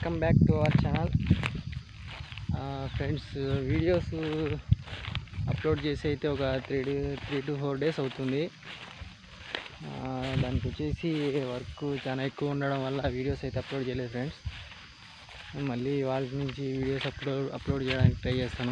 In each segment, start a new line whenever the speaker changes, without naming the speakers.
welcome back to our channel friends videos upload చేసి అయితే ఒక three day three two four days అవుతుంది ఆ, దానికి వచ్చేసి వర్క్ చాలా ఎక్కువ ఉండడం వల్ల వీడియోస్ అయితే అప్లోడ్ చేయలేదు ఫ్రెండ్స్ మళ్ళీ వాళ్ళ నుంచి వీడియోస్ అప్లోడ్ అప్లోడ్ చేయడానికి ట్రై చేస్తాను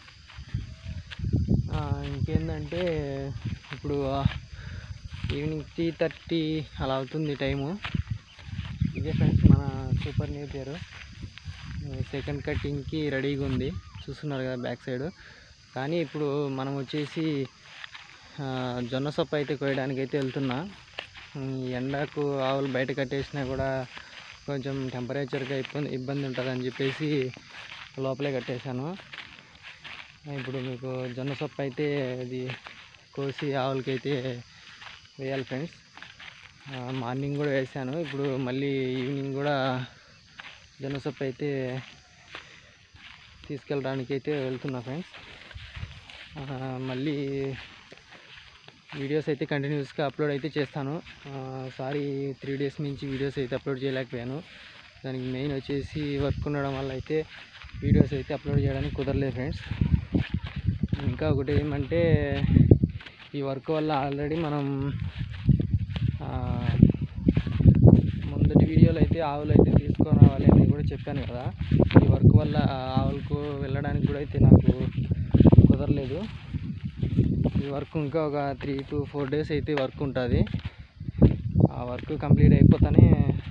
ఆ, ఇంకేంటంటే ఇప్పుడు ఈవినింగ్ త్రీ థర్టీ అలా అవుతుంది టైము ఇదే ఫ్రెండ్స్ మన సూపర్ న్యూ పేరు సెకండ్ కటింగ్కి రెడీగా ఉంది చూస్తున్నారు కదా బ్యాక్ సైడ్ కానీ ఇప్పుడు మనం వచ్చేసి ఆ, జొన్న సొప్ప అయితే కోయడానికి అయితే వెళ్తున్నా ఉమ్, ఈ ఎండకు ఆవులు బయట కట్టేసినా కూడా కొంచెం టెంపరేచర్గా ఇబ్బంది ఇబ్బంది ఉంటుంది అని చెప్పేసి లోపలే కట్టేశాను ఇప్పుడు మీకు జొన్న సొప్ప అయితే అది కోసి ఆవులకి అయితే వేయాలి ఫ్రెండ్స్ ఆ, మార్నింగ్ కూడా వేసాను ఇప్పుడు మళ్ళీ ఈవినింగ్ కూడా జనసొప్ప అయితే తీసుకెళ్ళడానికి అయితే వెళ్తున్నా ఫ్రెండ్స్ ఆ, మళ్ళీ వీడియోస్ అయితే కంటిన్యూస్గా అప్లోడ్ అయితే చేస్తాను సారీ త్రీ డేస్ నుంచి వీడియోస్ అయితే అప్లోడ్ చేయలేకపోయాను దానికి మెయిన్ వచ్చేసి వర్క్ ఉండడం వల్ల అయితే వీడియోస్ అయితే అప్లోడ్ చేయడానికి కుదరలేదు ఫ్రెండ్స్ ఇంకా ఒకటి ఏమంటే ఈ వర్క్ వల్ల ఆల్రెడీ మనం ఆ, ముందటి వీడియోలో అయితే ఆవులు అయితే తీసుకొని రావాలి అని కూడా చెప్పాను కదా ఈ వర్క్ వల్ల ఆవులకు వెళ్ళడానికి కూడా అయితే నాకు కుదరలేదు ఈ వర్క్ ఇంకా ఒక త్రీ టు ఫోర్ డేస్ అయితే వర్క్ ఉంటుంది ఆ వర్క్ కంప్లీట్ అయిపోతానే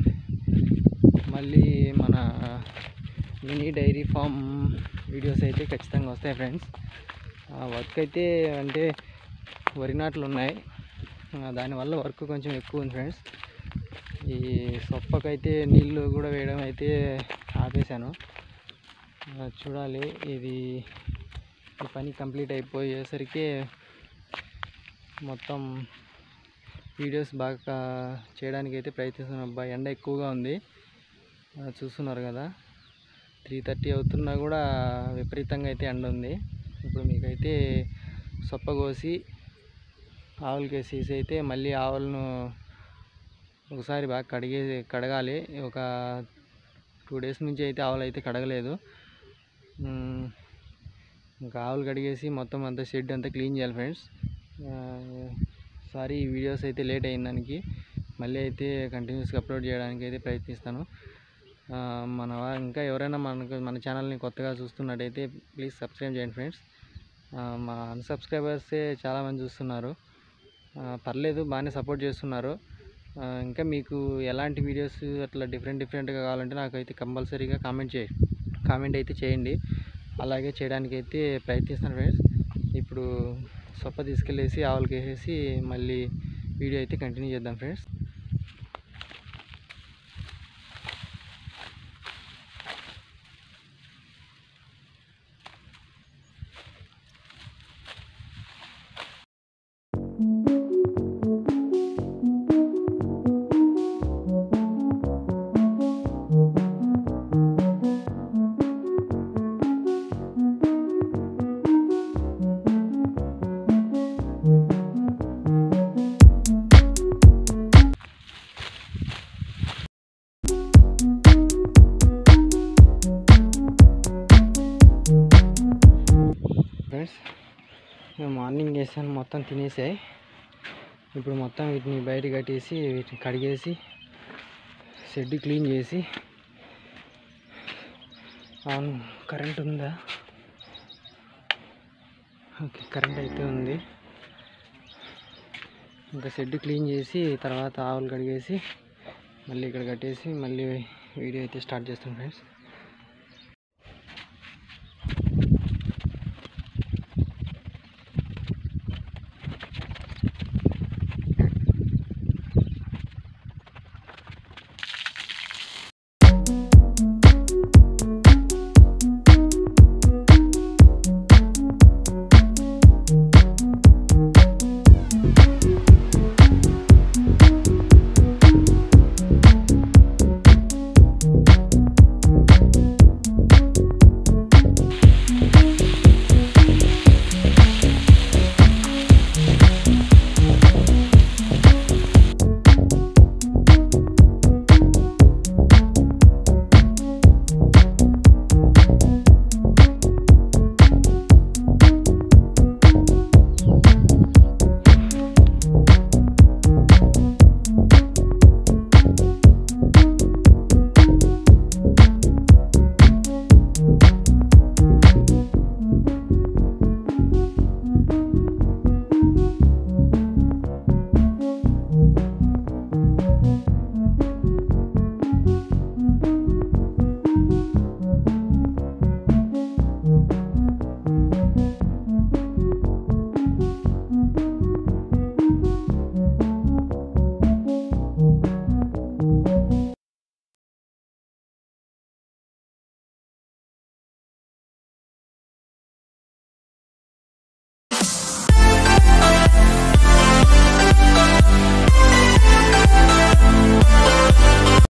మళ్ళీ మన మినీ డైరీ ఫామ్ వీడియోస్ అయితే ఖచ్చితంగా వస్తాయి ఫ్రెండ్స్ ఆ వర్క్ అయితే అంటే వరి నాట్లు ఉన్నాయి ఆ, దానివల్ల వర్క్ కొంచెం ఎక్కువ ఉంది ఫ్రెండ్స్ ఈ సొప్పకైతే నీళ్ళు కూడా వేయడం అయితే ఆపేశాను ఆ, చూడాలి ఇది ఈ పని కంప్లీట్ అయిపోయేసరికి మొత్తం వీడియోస్ బాగా చేయడానికి అయితే ప్రయత్నిస్తున్నాను అబ్బా ఎండ ఎక్కువగా ఉంది ఆ, చూస్తున్నారు కదా త్రీ థర్టీ అవుతున్నా కూడా విపరీతంగా అయితే ఎండ ఉంది ఇప్పుడు మీకైతే సొప్ప కోసి ఆవులకి వేసేసి అయితే మళ్ళీ ఆవులను ఒకసారి బాగా కడిగే కడగాలి ఒక టూ డేస్ నుంచి అయితే ఆవులు అయితే కడగలేదు ఉమ్, ఇంకా ఆవులు కడిగేసి మొత్తం అంతా షెడ్ అంతా క్లీన్ చేయాలి ఫ్రెండ్స్ సారీ ఈ వీడియోస్ అయితే లేట్ అయిన దానికి మళ్ళీ అయితే కంటిన్యూస్గా అప్లోడ్ చేయడానికి అయితే ప్రయత్నిస్తాను ఆ, మన వా- ఇంకా ఎవరైనా మనకు మన ఛానల్ని కొత్తగా చూస్తున్నట్టయితే ప్లీజ్ సబ్స్క్రైబ్ చేయండి ఫ్రెండ్స్ ఆ, మా అన్సబ్స్క్రైబర్సే చాలామంది చూస్తున్నారు ఆ, పర్లేదు బాగానే సపోర్ట్ చేస్తున్నారు ఆ, ఇంకా మీకు ఎలాంటి వీడియోస్ అట్లా డిఫరెంట్ డిఫరెంట్గా కావాలంటే నాకైతే కంపల్సరీగా కామెంట్ చేయ కామెంట్ అయితే చేయండి అలాగే చేయడానికి అయితే ప్రయత్నిస్తాను ఫ్రెండ్స్ ఇప్పుడు సొప్ప తీసుకెళ్ళేసి ఆవులకి వేసేసి మళ్ళీ వీడియో అయితే కంటిన్యూ చేద్దాం ఫ్రెండ్స్ ఫ్రెండ్స్ నేను మార్నింగ్ వేసాను మొత్తం తినేసాయి ఇప్పుడు మొత్తం వీటిని బయట కట్టేసి వీటిని కడిగేసి షెడ్ క్లీన్ చేసి అవును కరెంట్ ఉందా ఓకే కరెంట్ అయితే ఉంది ఇంకా షెడ్ క్లీన్ చేసి తర్వాత ఆవులు కడిగేసి మళ్ళీ ఇక్కడ కట్టేసి మళ్ళీ వీడియో అయితే స్టార్ట్ చేస్తాం ఫ్రెండ్స్